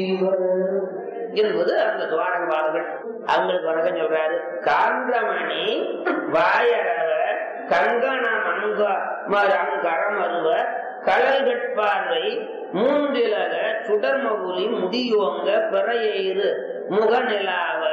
என்பது அந்த துவாரகபாலர்கள் அவங்களுக்கு வணக்கம் சொல்றாரு காந்திரமணி வாயரவ கங்கண மங்க கரமருவ கழல்கட்பார்வை மூன்றிலக சுடர்மகுலி முடியோங்க பிறையெயிறு முகநிலாவ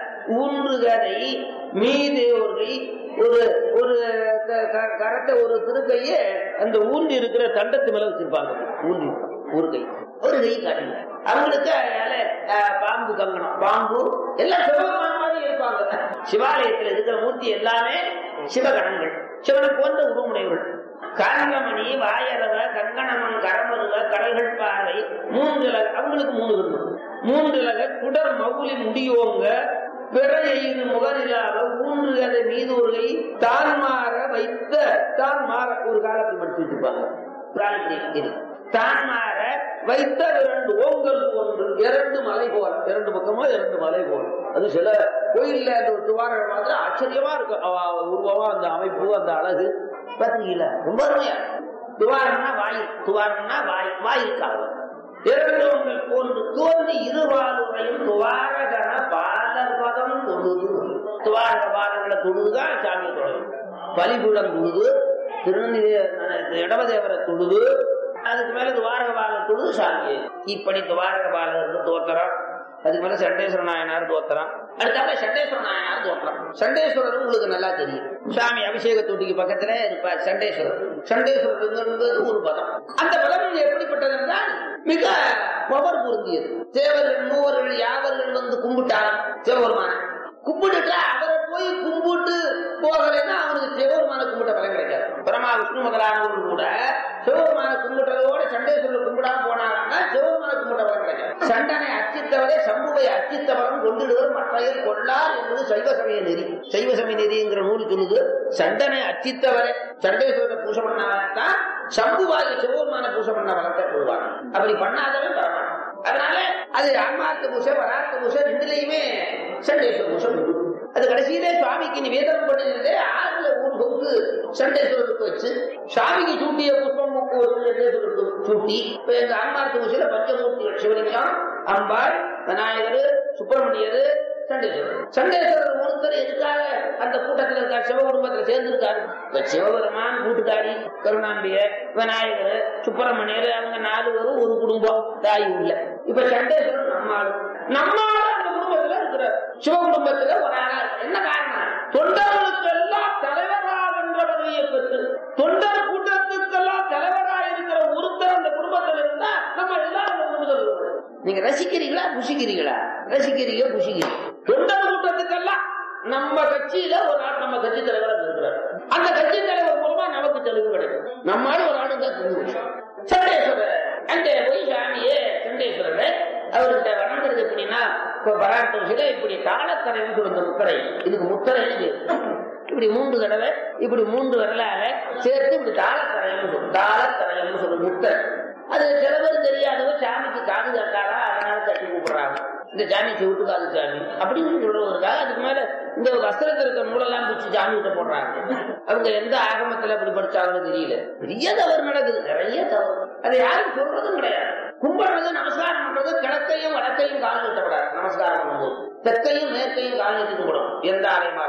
ஊன்றுகதை மீதேவர்கை ஒரு ஒரு க- க- கரத்தை ஒரு திருக்கையே அந்த ஊன்றி இருக்கிற தண்டத்து மேல வச்சிருப்பாங்க ஊன்றி ஒரு கை ஒரு கை காட்டுங்க அவங்களுக்கு அதனால அஹ், பாம்பு கங்கணம் பாம்பு எல்லாம் சிவபெருமான் மாதிரி இருப்பாங்க சிவாலயத்தில் இருக்கிற மூர்த்தி எல்லாமே சிவகணங்கள் சிவனை போன்ற உருவமுடையவர்கள் காரணமணி வாயரவ கங்கணமன் கரமருவ கடல்கள் பார்வை மூன்றிலக அவங்களுக்கு மூணு விரும்பு மூன்றிலக குடர் மவுளி முடியோங்க பிறையெயிறு முகநிலாக ஊன்று அதை மீது ஒரு கை தான் மாற வைத்த தான் மாற ஒரு காலத்தில் படிச்சு வச்சிருப்பாங்க பிராணி இது. தான் மாற வைத்த இரண்டு ஓங்கல் ஒன்று இரண்டு மலை போல இரண்டு பக்கமா இரண்டு மலை போல அது சில கோயில்ல அந்த ஒரு துவாரம் மாதிரி ஆச்சரியமா இருக்கும் அவ உருவமா அந்த அமைப்பு அந்த அழகு பாத்தீங்களா ரொம்ப அருமையா துவாரம்னா வாயில் துவாரம்னா வாய் வாயிற்காக இரண்டு உங்கள் போன்று தோன்றி இருவாளுரையும் துவாரகன பாலர் பதம் தொழுது துவாரக பாலங்களை தொழுதுதான் சாமி தொழுது பலிபீடம் தொழுது திருநெல்வேலி இடவதேவரை தொழுது அதுக்கு மேல துவாரக பாலர் தொழுது சாமி இப்படி துவாரக பாலருக்கு தோத்திரம் அதுக்கு மேல சண்டேஸ்வர நாயனார் தோத்திரம் அடுத்தால சண்டேஸ்வர நாயனார் தோத்திரம் சண்டேஸ்வரர் உங்களுக்கு நல்லா தெரியும் சாமி அபிஷேக தொட்டிக்கு பக்கத்துல இருப்பார் சண்டேஸ்வரர் சண்டேஸ்வரர் என்பது ஒரு பதம் அந்த பதம் எப்படிப்பட்டது என்றால் மிக பவர் பொருந்தியது தேவர்கள் மூவர்கள் யாவர்கள் வந்து கும்பிட்டார் சிவபெருமான கும்பிட்டுட்டா அவரை போய் கும்பிட்டு போகலைன்னா அவனுக்கு சிவபெருமான கும்பிட்ட பலன் கிடைக்காது பிரமா விஷ்ணு முதலானவர்கள் கூட சிவபெருமான கும்பிட்டதோட சண்டேஸ்வரர் கும்பிடாம போனாங்கன்னா சிவபெருமான கும்பிட்ட பலன் கிடைக்காது சண்டனை அச்சித்தவரே சம்புவை அச்சித்தவரம் கொண்டிடுவர் மற்றையர் கொள்ளார் என்பது சைவ சமய நெறி சைவ சமய நெறிங்கிற நூல் சொல்லுது சண்டனை அச்சித்தவரே சண்டேஸ்வரத்தை பூசை பண்ணாதான் தான் சம்புவாகி சிவபெருமான பூசை பண்ண பலத்தை கொள்வாங்க அப்படி பண்ணாதவன் வரமாட்டான் அதனால அது ஆன்மார்த்த பூசை வரார்த்த பூசை ரெண்டுலயுமே சண்டேஸ்வர பூசை உண்டு. அது கடைசியிலே சுவாமிக்கு நிவேதனம் பண்ணினதே ஆறுல ஊர் கொண்டு சண்டேஸ்வரருக்கு வச்சு சுவாமிக்கு சூட்டிய புஷ்பம் மூக்கு ஒரு சண்டேஸ்வரருக்கு சூட்டி இப்ப எங்க ஆன்மார்த்த பூசையில பஞ்சமூர்த்திகள் சிவலிங்கம் அம்பாள் விநாயகர் சுப்பிரமணியர் சண்டேஸ்வரர் சண்டேஸ்வரர் ஒருத்தர் எதுக்காக அந்த கூட்டத்தில் இருக்கார் சிவ குடும்பத்தில் சேர்ந்திருக்காரு இப்ப சிவபெருமான் கூட்டுக்காரி கருணாம்பிய விநாயகர் சுப்பிரமணியர் அவங்க நாலு பேரும் ஒரு குடும்பம் தாய் உள்ள இப்ப சண்டேஸ்வரர் நம்மாள் நம்மால அந்த குடும்பத்துல இருக்கிற சிவ குடும்பத்துல ஒரு ஆளா இருக்கு. என்ன காரணம் தொண்டர்களுக்கு எல்லாம் தலைவராகின்ற பதவியை பெற்று தொண்டர் கூட்டத்துக்கெல்லாம் தலைவராக இருக்கிற ஒருத்தர் அந்த குடும்பத்தில் இருந்தா நம்ம எல்லாரும் அந்த குடும்பத்தில் இருக்கணும் நீங்க ரசிக்கிறீங்களா புசிக்கிறீங்களா ரசிக்கிறீங்க புசிக்கிறீங்க தொண்டர் கூட்டத்துக்கெல்லாம் நம்ம கட்சியில ஒரு ஆள் நம்ம கட்சி தலைவர் இருக்கிறார் அந்த கட்சி தலைவர் மூலமா நமக்கு தெளிவு கிடைக்கும் நம்மால ஒரு ஆளு தான் தெரிஞ்சு சண்டேஸ்வரர் அங்க போய் சாமியே சண்டேஸ்வரர் அவர்கிட்ட வணங்குறது எப்படின்னா இப்ப பராட்டோசில இப்படி தாளக்கரைன்னு சொல்லுங்க முத்தரை இதுக்கு முத்தரைன்னு பேரு. இப்படி மூன்று தடவை இப்படி மூன்று வரலாக சேர்த்து இப்படி தாளக்கரையம்னு சொல்லும் தாளக்கரையம்னு சொல்லும் முத்தரை அது சில பேர் தெரியாதவங்க சாமிக்கு காது கட்டாரா அதனால தட்டி கூப்பிடுறாங்க இந்த சாமி செவிட்டு காது சாமி அப்படின்னு சொல்றவருக்காக அதுக்கு மேல இந்த வஸ்திரத்தில் இருக்கிற நூலெல்லாம் பிடிச்சி சாமி கிட்ட போடுறாங்க அவங்க எந்த ஆகமத்துல அப்படி படிச்சாங்கன்னு தெரியல பெரிய தவறு நடக்குது நிறைய தவறு அதை யாரும் சொல்றதும் கிடையாது கும்பிடுறது நமஸ்காரம் பண்றது கிழக்கையும் வடக்கையும் கால் நீட்டப்படாது நமஸ்காரம் பண்ணும்போது தெற்கையும் மேற்கையும் கால் நீட்டு கும்பிடும் எந்த ஆலயமா